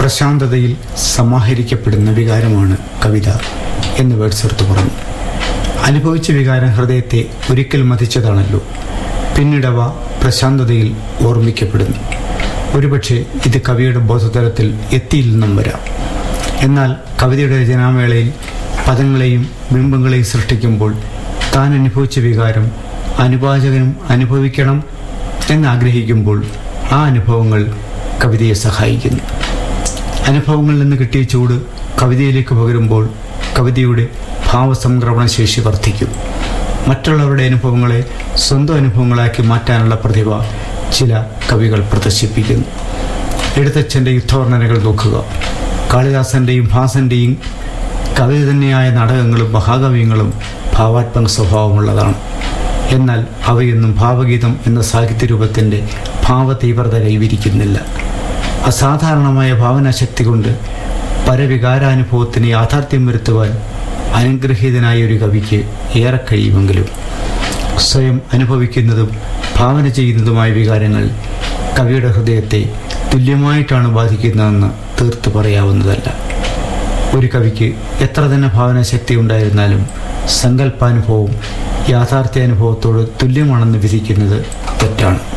പ്രശാന്തതയിൽ സമാഹരിക്കപ്പെടുന്ന വികാരമാണ് കവിത എന്ന് വേഡ്സർത്ത് പറഞ്ഞു അനുഭവിച്ച വികാരം ഹൃദയത്തെ ഒരിക്കൽ മതിച്ചതാണല്ലോ പിന്നീടവ പ്രശാന്തതയിൽ ഓർമ്മിക്കപ്പെടുന്നു ഒരുപക്ഷെ ഇത് കവിയുടെ ബോധതലത്തിൽ എത്തിയില്ലെന്നും വരാം എന്നാൽ കവിതയുടെ രചനാവേളയിൽ പദങ്ങളെയും ബിംബങ്ങളെയും സൃഷ്ടിക്കുമ്പോൾ താൻ അനുഭവിച്ച വികാരം അനുവാചകനും അനുഭവിക്കണം എന്നാഗ്രഹിക്കുമ്പോൾ ആ അനുഭവങ്ങൾ കവിതയെ സഹായിക്കുന്നു അനുഭവങ്ങളിൽ നിന്ന് കിട്ടിയ ചൂട് കവിതയിലേക്ക് പകരുമ്പോൾ കവിതയുടെ ഭാവസംക്രമണ ശേഷി വർദ്ധിക്കും മറ്റുള്ളവരുടെ അനുഭവങ്ങളെ സ്വന്തം അനുഭവങ്ങളാക്കി മാറ്റാനുള്ള പ്രതിഭ ചില കവികൾ പ്രദർശിപ്പിക്കുന്നു എഴുത്തച്ഛൻ്റെ യുദ്ധവർണ്ണനകൾ നോക്കുക കാളിദാസൻ്റെയും ഭാസൻ്റെയും കവിത തന്നെയായ നാടകങ്ങളും മഹാകവ്യങ്ങളും ഭാവാത്മക സ്വഭാവമുള്ളതാണ് എന്നാൽ അവയൊന്നും ഭാവഗീതം എന്ന സാഹിത്യരൂപത്തിൻ്റെ ഭാവതീവ്രത കൈവരിക്കുന്നില്ല അസാധാരണമായ ഭാവനാശക്തി കൊണ്ട് പരവികാരാനുഭവത്തിന് യാഥാർത്ഥ്യം വരുത്തുവാൻ അനുഗ്രഹീതനായ ഒരു കവിക്ക് ഏറെ കഴിയുമെങ്കിലും സ്വയം അനുഭവിക്കുന്നതും ഭാവന ചെയ്യുന്നതുമായ വികാരങ്ങൾ കവിയുടെ ഹൃദയത്തെ തുല്യമായിട്ടാണ് ബാധിക്കുന്നതെന്ന് തീർത്ത് പറയാവുന്നതല്ല ഒരു കവിക്ക് എത്ര തന്നെ ഭാവനാശക്തി ഉണ്ടായിരുന്നാലും സങ്കല്പാനുഭവം യാഥാർത്ഥ്യാനുഭവത്തോട് തുല്യമാണെന്ന് വിധിക്കുന്നത് തെറ്റാണ്